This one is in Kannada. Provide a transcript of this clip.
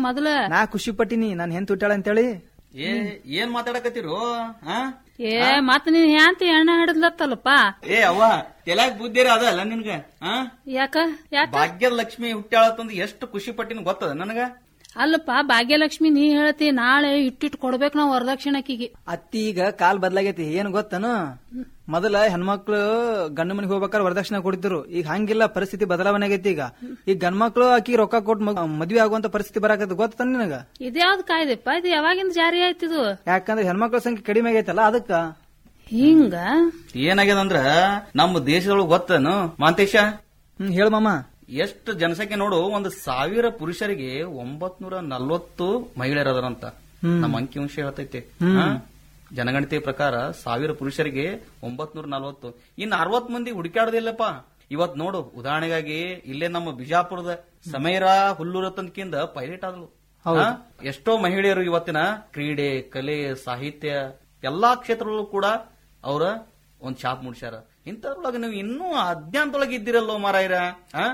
ಮೊದಲ ನಾ ಖುಷಿ ಪಟ್ಟಿನಿ ನಾನ್ ಹೆಂತ ಹುಟ್ಟಾಳ ಅಂತೇಳಿ ಏ ಏನ್ ಮಾತಾಡಕತ್ತೀರು ಆ ಏ ಮತ್ ನೀನ್ ಹ್ಯಾಂತಿ ಎಣ್ಣ ಹಿಡಿದ್ಲತ್ತಲ್ಲಪ್ಪ ಏ ಅವ್ವ ತೆಲಾಗ್ ಬುದ್ಧಿರ ಅದ ಅಲ್ಲ ನಿನ್ಗ ಆ ಯಾಕ ಯಾಕ ಭಾಗ್ಯದ ಲಕ್ಷ್ಮಿ ಹುಟ್ಟ್ಯಾಳತ್ತಂದ್ ಎಷ್ಟು ಖುಷಿ ಪಟ್ಟಿನ ಗೊತ್ತದ ನನಗ ಅಲ್ಲಪ್ಪ ಭಾಗ್ಯಲಕ್ಷ್ಮಿ ನೀ ಹೇಳ್ತಿ ನಾಳೆ ಇಟ್ಟಿಟ್ಟು ಕೊಡ್ಬೇಕು ನಾವ್ ವರದಕ್ಷಿಣಕಿಗೆ ಅತ್ತಿ ಈಗ ಕಾಲ್ ಬದ್ಲಾಗೈತಿ ಏನ್ ಗೊತ್ತನು ಮೊದಲ ಹೆಣ್ಮಕ್ಳು ಗಂಡ ಮನೆಗೆ ಹೋಗ್ಬೇಕಾದ್ರೆ ವರದಕ್ಷಿಣೆ ಕೊಡ್ತಿರು ಈಗ ಹಂಗಿಲ್ಲ ಪರಿಸ್ಥಿತಿ ಬದಲಾವಣೆ ಆಗೈತಿ ಈಗ ಈಗ ಗಂಡ್ಮಕ್ಳು ಆಕಿ ರೊಕ್ಕ ಕೊಟ್ಟು ಮದ್ವೆ ಆಗುವಂತ ಪರಿಸ್ಥಿತಿ ಬರಾಕತ್ತ ಗೊತ್ತ ನಿನಗ ಇದ್ಯಾವ್ದು ಕಾಯ್ದೆಪ್ಪ ಇದು ಯಾವಾಗಿಂದ ಜಾರಿ ಆಯ್ತಿದು ಯಾಕಂದ್ರೆ ಹೆಣ್ಮಕ್ಳ ಸಂಖ್ಯೆ ಕಡಿಮೆ ಆಗೈತಲ್ಲ ಅದಕ್ಕ ಹಿಂಗ ಏನಾಗ್ಯದ ಅಂದ್ರ ನಮ್ಮ ದೇಶದೊಳಗೆ ಗೊತ್ತನು ಮಾಂತೇಶ ಹ್ಮ್ ಹೇಳ ಮಾಮ ಎಷ್ಟು ಜನಸಂಖ್ಯೆ ನೋಡು ಒಂದು ಸಾವಿರ ಪುರುಷರಿಗೆ ಒಂಬತ್ ನೂರ ನಲ್ವತ್ತು ಮಹಿಳೆಯರದರಂತ ನಮ್ಮ ಅಂಕಿಅಂಶ ಹೇಳ್ತೈತೆ ಹಾ? ಜನಗಣತಿ ಪ್ರಕಾರ ಸಾವಿರ ಪುರುಷರಿಗೆ ಒಂಬತ್ ನೂರ ನಲ್ವತ್ತು ಇನ್ನು ಅರವತ್ ಮಂದಿ ಹುಡುಕಾಡೋದಿಲ್ಲಪ್ಪ ಇವತ್ ನೋಡು ಉದಾಹರಣೆಗಾಗಿ ಇಲ್ಲೇ ನಮ್ಮ ಬಿಜಾಪುರದ ಸಮೈರಾ ಹುಲ್ಲೂರ ತನಕಿಂದ ಪೈಲಟ್ ಆದಳು ಹಾ? ಎಷ್ಟೋ ಮಹಿಳೆಯರು ಇವತ್ತಿನ ಕ್ರೀಡೆ ಕಲೆ ಸಾಹಿತ್ಯ ಎಲ್ಲಾ ಕ್ಷೇತ್ರದಲ್ಲೂ ಕೂಡ ಅವರ ಒಂದ್ ಛಾಪ್ ಮುಡ್ಸ್ಯಾರ ಇಂಥದ್ರೊಳಗೆ ನೀವು ಇನ್ನೂ ಅಜ್ಞಾನದೊಳಗೆ ಇದ್ದಿರಲ್ಲೋ ಮಾರಾಯರ ಆ